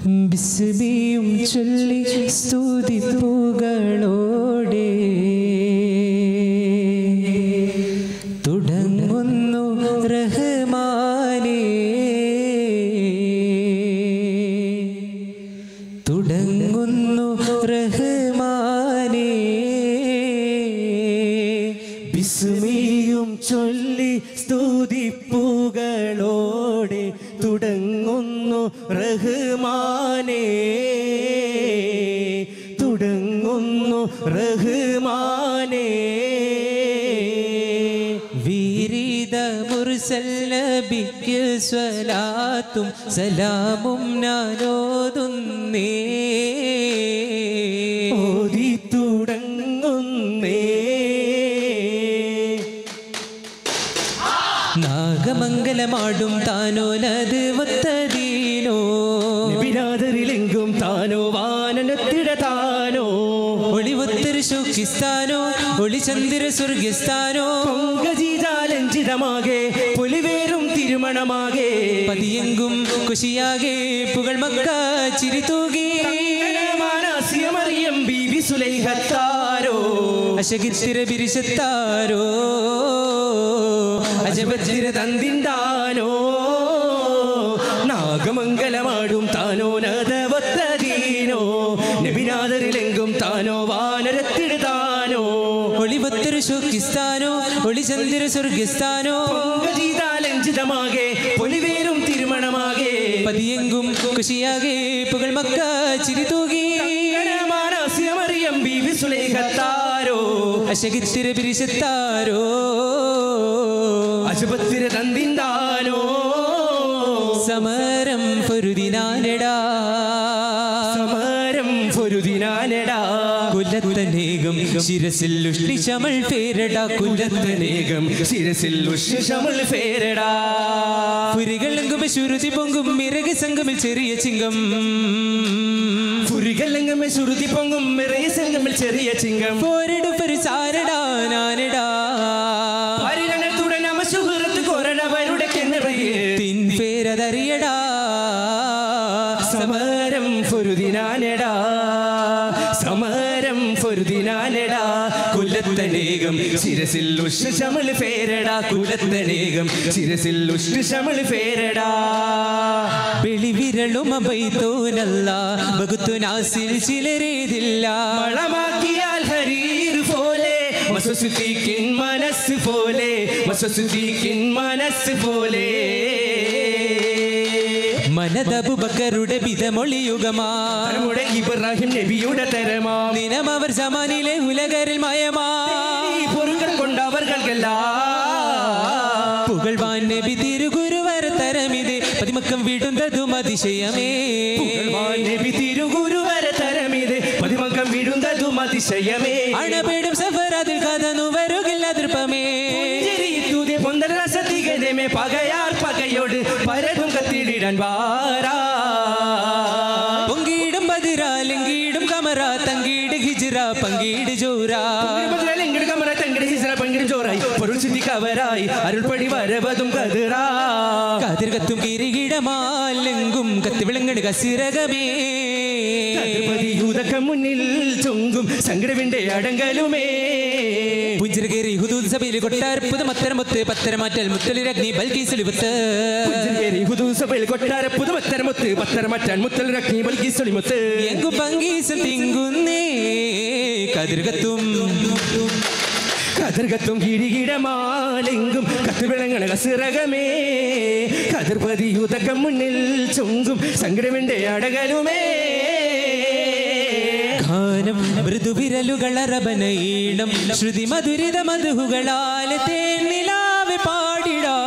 ബിസ്മിയും ചൊല്ലി സ്തുതിപ്പുകളോടെ തുടങ്ങുന്നു റഹ്മാനേ തുടങ്ങുന്നു റഹ്മാനേ ബിസ്മിയും ചൊല്ലി സ്തുതിപ്പുകളോടെ തുടങ്ങുന്നു റഹ്മാനേ തുടങ്ങുന്നു റഹ്മാനേ വീരീത മുർസല്ലബിക്ക് സ്വലാത്തും സലാമും ഞാനോതുന്നേ ഓതി തുടങ്ങുന്നേ നാഗമംഗലമാടും താനോനത് ഒത്തതീനോ വിരാതറിലെങ്കും താനോ വാനനത്തിട താനോ ഒളിവൊത്തൊരു ശോക്കിസ്ഥാനോ ഒളിചന്ദ്ര സ്വർഗസ്ഥാനോ പൊങ്കജീജാലഞ്ചിതമാകെ പൊലിവേറും തിരുമണമാകെ പതിയെങ്കും കുശിയാകെ പുകൾ മക്ക ചിരി തൂകി മാനസ്യമറിയം ബീവി സുലൈഹത്താരോ അശകിത്തിര ബിരിശത്താരോ അജപത്തിര തന്തിണ്ടാനോ നാഗമംഗലമാടും താനോ നദവത്തതീനോ നബിനാദറിലെങ്കും താനോ വാനരത്തിടുതാനോ ഒളിവത്തൊരു ശോക്കിസ്ഥാനോ ഒളിചന്ദ്ര സ്വർഗസ്ഥാനോ പൊങ്കജീതാലഞ്ചിതമാകെ പൊലിവേറും തിരുമണമാകെ പതിയെങ്കും കുശിയാകെ പുകൾ മക്ക ചിരി തൂകി മാനസ്യമറിയം ബീവി സുലൈഹത്താരോ അശകിത്തിര ബിരിശത്താരോ അജപത്തിര തന്തിണ്ടാനോ സമരം പൊരുതിനാനടാ സമരം പൊരുതിനാനടാ കുലത്തനേകം ശിരസിൽ ഉഷ്ണിശമൾ പേരടാ കുലത്തനേകം കുലത്തനേകം ശിരസിൽ ഉഷ്ണമൾ പേരടാ പുരികളെങ്കും ശുരുതി പൊങ്കും മിറക് സംഗമിൽ ചെറിയ ചിങ്കം പുരികലങ്ങമേ ശ്രുതി പൊങ്ങും നിറയെ സംഗമിൽ ചെറിയ ചിങ്കം പോരെടുപ്പൊരു സാരടാ നാനടാ പരിഗണത്തുടൻ നമ സുഹൃത്ത് കൊരണവരുടെ കിണറയെ തിൻ പേരതറിയടാ സമരം പൊരുതിനാനടാ സമരം പൊരുതിനാനടാ കുലത്തനേകം ശിരസിൽ ഉഷ്ണമൾ പേരടാ കുലത്തനേകം ശിരസിൽ ഉഷ്ണമൾ പേരടാ വെളിവിരളും അബൈത്തോനല്ല വകുത്തു നാസിൽ ചിലരേതില്ല മളമാക്കിയാൽ ഹരീർ പോലെ മസസുദ്ദീഖിൻ മനസ്സ് പോലെ മസസുദ്ദീഖിൻ മനസ്സ് പോലെ മനതബുബക്കറുടെ പിതമൊളിയുഗമാ നമ്മുടെ ഇബ്രാഹിം നബിയുടെ തരമാം ദിനം അവർ സമാനിലെ ഉലകരിൽ മയമാ ഈ പൊറുകൾ കൊണ്ടവർകൾക്കെല്ലാം പുകഴ്വാൻ നബി തിരുഗുരുവര തരമിത് പതിമക്കം വിടുന്നതും അതിശയമേ പുകഴ്വാൻ നബി തിരുഗുരുവര തരമിത് പതിമക്കം വിടുന്നതും അതിശയമേ അണപേടും സഫർ അതിൽ കഥന്നു വരുകില്ല ദൃപ്പമേ പുഞ്ചിരിത്തൂതിയ പൊന്തരസത്തികതമേ പകയാർ പകയോട് പരതും കത്തിടിടാൻ വാരാ പൊങ്കീടും ബദിര ലിങ്കീടും കമറ തങ്കീട് ഹിജിറ പങ്കീട് ജോറ പൊരുൾ ചിന്തിക്കവരായി അരുൾപടി വരവതും കതിറാ കതിർ കത്തും കിരീടമാലെങ്കും കത്തി വിളങ്ങട് കസിരകമേ യൂതക്കം മുന്നിൽ ചൊങ്കും സങ്കടവിന്റെ അടങ്കലുമേ പുഞ്ചിരകേറി ഹുദൂദ് സഭയിൽ കൊട്ടാരപ്പുത മത്തരമൊത്ത് പത്തരമാറ്റൽ മുത്തലിരഗ്നി ബൽക്കീസലിവത്ത് പുഞ്ചിരിയേറി ഹുദൂസഭയിൽ കൊട്ടാര പുതുമത്തരമൊത്ത് പത്തരമറ്റാൻ മുത്തൽ രഗ്നി ബൽക്കി സൊളിമൊത്ത് എങ്കും പങ്കീസം തിങ്കുന്നേ കതിർകത്തും കതിർകത്തും കിരീടമാലെങ്കും കത്തുവിളങ്ങണ കസിറകമേ കതിർപതി യൂതക്കം മുന്നിൽ ചൊങ്കും സങ്കടവിന്റെ അടകലുമേ ഗാനം മൃദുവിരലുകൾ അറബനീണം ശ്രുതി മധുരിത മധുഹുകളാൽ തേനിലാവെ പാടിടാ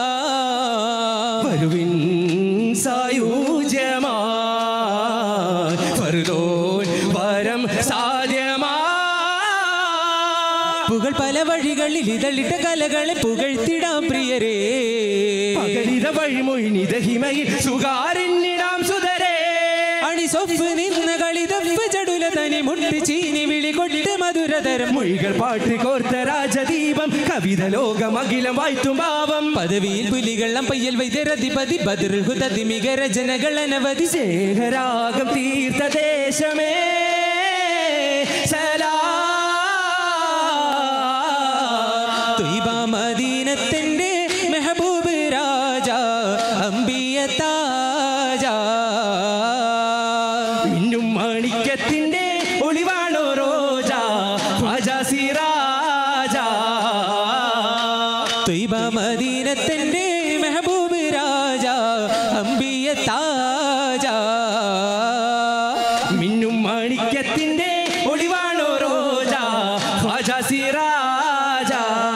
വരുവിൻ സായൂജ്യമാ ഫർദോൻ വരം സാധ്യമാ പുകൾ പല വഴികളിൽ ഇതളിട്ട കലകളെ പുകഴ്ത്തിടാം പ്രിയരേ പകലിത വഴിമൊഴിനിത ഹിമയിൽ സുകാരിന്നിടാം സുതരേ അണി സൊഫ് നിന്ന കളിത സഫ് ജടുല തനി മുട്ടി ചീനി വിളി കൊട്ട് മധുരതരം മൊഴികൾ പാട്ട് കോർത്ത രാജദീപം കവിത ലോകമഖിലം വായ്ത്തും ഭാവം പദവിയിൽ പുലികള്ളം പയ്യൽ വൈദ്യരധിപതി ബദർഹുദതി മിക രചനകൾ അനവധി സ്നേഹരാഗം തീർത്ത ദേശമേ സലാം. ത്വയ്ബ മദീനത്തിന്റെ മെഹബൂബ് രാജ അമ്പിയ താജ മിന്നും മാണിക്യത്തിന്റെ ഒളിവാണോ റോജ ഖ്വാജ സിറാജ ത്വയ്ബ മദീനത്തിന്റെ മെഹബൂബ് രാജ അമ്പിയ താജ മിന്നും മാണിക്യത്തിന്റെ ഒളിവാണോ റോജ ഖ്വാജ സിറാജ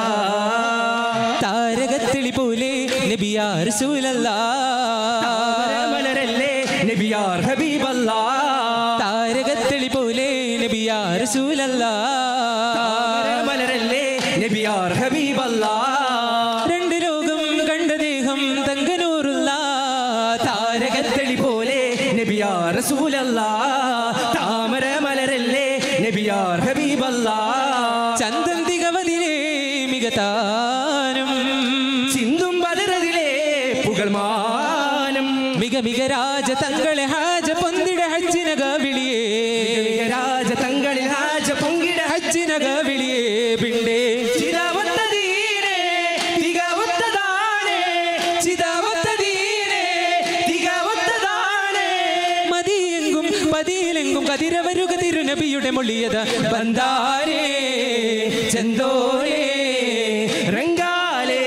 താരകത്തിളി പോലെ നബിയാ റസൂലല്ലാ മലരല്ലേ നബിയാർ ഹബീബല്ലാ താരകത്തിളി പോലെ നബിയാ റസൂലല്ലാ മലരല്ലേ നബിയാർ ഹബീബല്ലാ രണ്ട് ലോകം കണ്ട ദേഹം തങ്കനൂറുള്ള താരകത്തളി പോലെ നബിയാർ റസൂലല്ലാ താമര മലരല്ലേ നബിയാർ ഹബീബല്ലാ ചന്തം തികവതിലേ മികതാനും ചിന്തും ബദറതിലെ പുകൾമാനം മിക മിക രാജ തങ്ങളെ ഹാജ പൊന്തിട ഹജ്ജിനക വിളിയേ രാജ തങ്ങളിൽ ഹാജ പൊങ്കിട ഹജ്ജിനക വിളിയേ പിണ്ടേ ചിതാവത്തതീരെ തികവത്തതാണേ ചിതാവത്തതീരെ തികവത്തതാണേ മതിയെങ്കും പതിയിലെങ്കും കതിരവരുക തിരുനബിയുടെ മൊഴിയത ബന്ധാരേ ചെന്തോരേ റംഗാലേ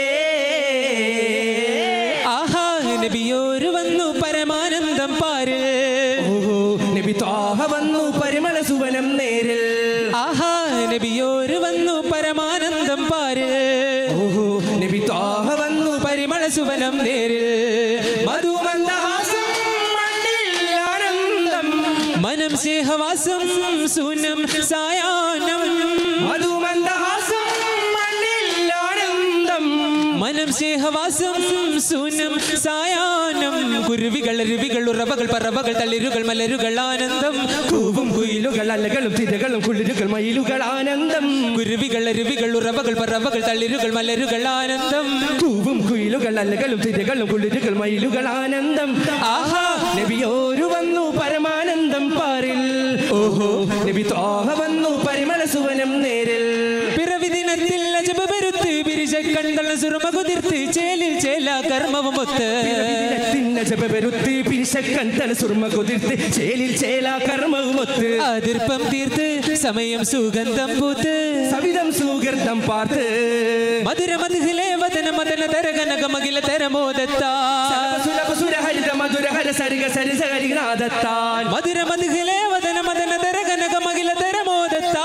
ആഹാ നബിയോര് വന്നു പരമാനന്ദം പാര് ഓഹോ നബി ത്വാഹ വന്നു പരിമള സുവനം നേരിൽ ആഹാ നബിയോര് വന്നു പരമാനന്ദം പാര് ഓഹോ നബി ത്വാഹ വന്നു പരിമള സുവനം നേരിൽ മധുമന്ദഹാസം മണ്ണിൽ ആനന്ദം മനം സ്നേഹവാസം സൂനം സായാഹ്നം മധുമന്ദഹാസം മണ്ണിൽ ആനന്ദം മനം സ്നേഹവാസം സൂനം സായാഹ്നം കുരുവികൾ അരുവികൾ ഉറവകൾ പറവകൾ തളിരുകൾ മലരുകൾ ആനന്ദം കൂവും കുയിലുകൾ അലകളും തിരകളും കുളിരുകൾ മയിലുകൾ ആനന്ദം കുരുവികൾ അരുവികൾ ഉറവകൾ പറവകൾ തളിരുകൾ മലരുകൾ ആനന്ദം കൂവും കുയിലുകൾ അലകളും തിരകളും കുളിരുകൾ മയിലുകൾ ആനന്ദം ആഹാ നബിയോരു വന്നു പരമാനന്ദം പാറിൽ ഓഹോ നബി ത്വാഹ വന്നു പരിമള സുവനം നേരിൽ പിറവി ദിനത്തിൽ അജബ പെരുത്ത് പിരിച്ച കണ്ടള സുറുമ കുതിർത്ത് ചേലിൽ ചേല കർമ്മവും ഒത്ത് ജപരുത്തി പിരിശക്കൻ തല സുർമ കുതിർത്ത് ചേലിൽ ചേല കർമ്മവുമൊത്ത് അതിർപ്പം തീർത്ത് സമയം സുഗന്ധം പൂത്ത് സവിധം സുഹൃതം പാർത്ത് മധുര മധുഹിലെ വദന മദന തരകനക മകില തരമോദത്താ സുലഭ സുരഹരിത മധുര ഹര സരിക സരിസ ഹരിനാദത്താൻ മധുര മധുഹിലെ വദന മദന തരകനക മകില തരമോദത്താ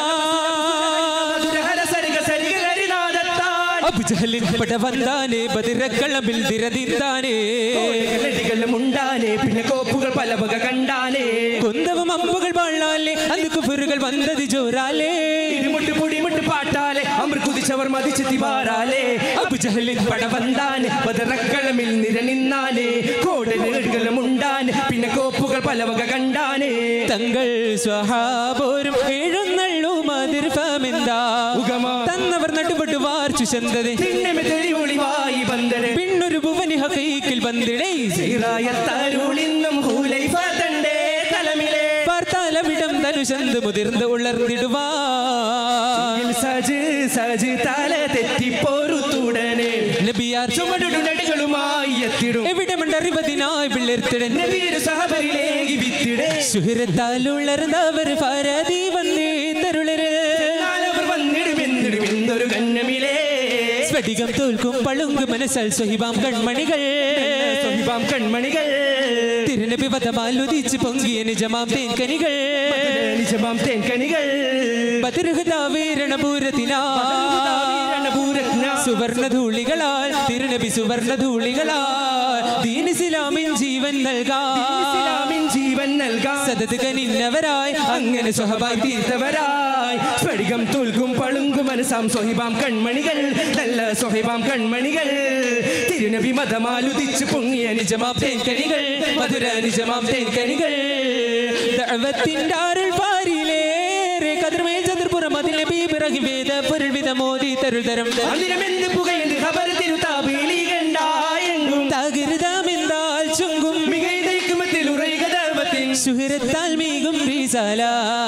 മധുര ഹര സരിക സരിക ഹരിനാദത്താൻ അബുജഹലിൻ പട വന്താനേ ബദിരക്കളമിൽ ദിരതിന്താനേ നടികളും ഉണ്ടാനേ പിന്നെ കോപ്പുകൾ പല വക കണ്ടാനേ കുന്തവും അമ്പുകൾ വാഴാലേ അത് കുഫറുകൾ വന്നത് ജോറാലേ ഇടിമുട്ട് പൊടിമുട്ട് പാട്ടാലെ അമൃ കുതിച്ചവർ മതിച്ചെത്തി പാറാലേ അബുജഹലിൻ പട വന്താനെ പതറക്കളമിൽ നിര നിന്നാനേ കോടനുകളും ഉണ്ടാനെ പിന്നെ കോപ്പുകൾ പല വക കണ്ടാനേ തങ്ങൾ സ്വഹാപോരും എഴുന്നള്ളു മതിർഫമെന്താ ഉഗമാ. തന്നവർ നട്ടുപെട്ട് വാർച്ചു ചെന്തതെ തിണ്ണമെ തെളിവൊളിവായി ബന്ദരെ പിന്നൊരു ഭുവനി ഹക്കൈക്കിൽ ബന്ദിടേ തരുളിന്നും ഹൂലൈഫ തണ്ടേ തലമിലെ പാർത്താലവിടം തനുശന്ത് മുതിർന്ന് ഉളർന്നിടുവാ സജ് സജ് തല തെറ്റിപ്പോരുത്തുടനെ നബിയാർ ചുമടുടു നടികളുമായി എത്തിടും എവിടെ മണ്ടറിവതിനായി പിള്ളേർത്തിടൻ നബീര് സഹബരിലേക്ക് വിത്തിടേ സുഹൃത്താൽ ഉളർന്നവർ ഭാരതി വന്നേ തരുളര് നാലവർ വന്നിടുമെന്നിടുമെന്നൊരു കന്നമിലേ സ്ഫടികം തോൽക്കും പളുങ്ക് മനസ്സൽ സ്വഹിബാം കൺമണികൾ സ്വഹിബാം കൺമണികൾ തിരുനബി വധമാൽ ഉദിച്ച് പൊങ്കിയ നിജമാം തേൻകനികൾ നിജമാം തേൻകണികൾ ബദർഹുദാവീരണപൂരത്തിനാ വീരണപൂരജ്ഞ സുവർണധൂളികളാൽ തിരുനബി സുവർണധൂളികളാൽ ദീനിസിലാമിൻ ജീവൻ നൽകാം ഇസ്ലാമിൻ ജീവൻ നൽകാം സതത് കനിന്നവരായി അങ്ങനെ സ്വഹബായി തീർത്ത തീർത്തവരായി സ്ഫടികം തുൽക്കും പളുങ്കും മനസാം സ്വഹിബാം കൺമണികൾ നല്ല സ്വഹിബാം കൺമണികൾ തിരുനബി മതമാലുദിച്ച് പൊങ്ങിയ നിജമാം തേൻകണികൾ മധുര നിജമാം തേൻകണികൾ ദഅവത്തിന്റെ അരുൾ പാരിലേറെ കതിർമേൽ ചതുർപുറം അതിലെ ബീബിറകി വേദ പൊരുൾവിധ മോദി തരുതരം അന്നിരമെന്ത് പുകയെന്ത് ഖബർ തിരുത്താബിളി കണ്ടായെങ്കും തകരുതാമെന്താൽ ചുങ്കും മികൈതൈക്കുമത്തിൽ ഉറയുക ദൈവത്തിൻ സുഹൃത്താൽ മീകും റീസാല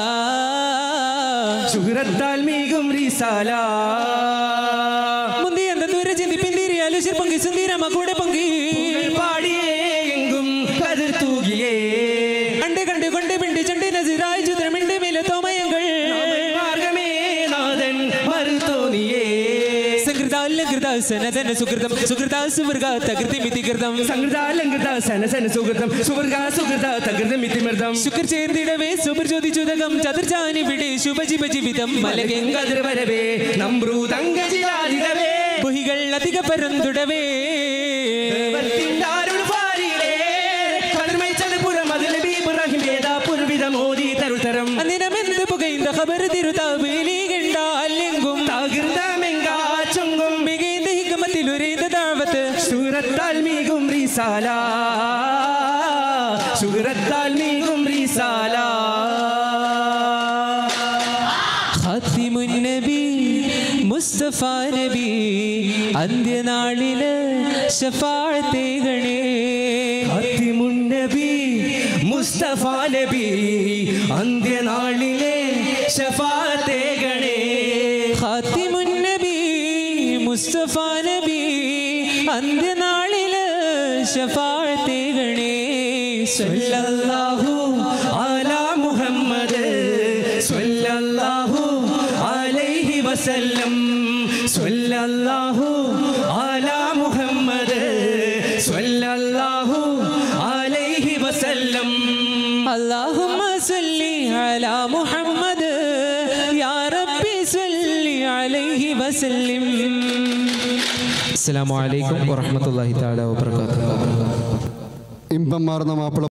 സുഹൃത്താൽ മീകും റിസാല മുന്തി എന്ത ദൂരെ ചിന്തി പിന്തിരിയാലു ശിർപ്പങ്കി സുന്ദീരമ കൂടെ പങ്കി പാടിയേ എങ്കും കതിർ തൂകിയേ കണ്ട് കണ്ട് കൊണ്ട് പിണ്ടി ചണ്ടി നസിറായി ചുദ്രമിണ്ട് മേലെ തോമയങ്ങൾ മാർഗമേ നാഥൻ മറുതോന്നിയേ സംകൃതാല്ല കൃത സനതന സുകൃതം സുകൃതാ സുവർഗ തകൃതി മിതി കൃതം സംകൃതാലങ്കൃത സനസന സുഹൃതം സുവർഗ സുഹൃത തകൃതം ഇതിമൃതം ശുക്ർ ചേർന്നിടവേ സുപ്രജ്യോതി ചുതകം ചതുർജാനി വിടെ ശുഭജീവ ജീവിതം മലകെങ്ക കതിർ വരവേ നമ്രൂതങ്കജിലാതിരവേ ബുഹികൾ അധിക പരന്തുടവേ ദൈവത്തിൻ്റെ പാരിലേ കതിർമൈച്ചത് പുറം അതിൽ ബീബ്രാഹിം വേദാ പുർവിധ മോദി തരുതരം അന്നിനമെന്ത് പുകൈന്ത ഖബർ തിരുതാബേലി കണ്ടാലെങ്കും തകൃതമെങ്കാച്ചൊങ്കും മികൈന്ത ഹിക്കമത്തിലുരൈന്ത ദാവത്ത് സുഹൃത്താൽ മീകും റിസാല സുഹൃത്താൽ മീകും റിസാല ഖാത്തിമുൻ നബി മുസ്തഫ നബി അന്ത്യനാളില് ശഫാഴത്തേകണേ അതിമുന്നബി മുസ്തഫ നബി അന്ത്യനാളിലെ ഷഫാത്തേകണേ ഖാത്തിമുൻ നബി മുസ്തഫ നബി അന്ത്യനാളില് ശഫാഴത്തേകണേ സല്ലല്ലാഹു അലാ മുഹമ്മദ് സല്ലല്ലാഹു അലൈഹി വസല്ലം സല്ലല്ലാഹു അലാ മുഹമ്മദ് സല്ലല്ലാഹു അലൈഹി വസല്ലം اللهم صل على محمد يا ربي صل عليه وسلم السلام عليكم ورحمة الله تعالى وبركاته ഇമ്പം മാറുന്ന മാപ്പിള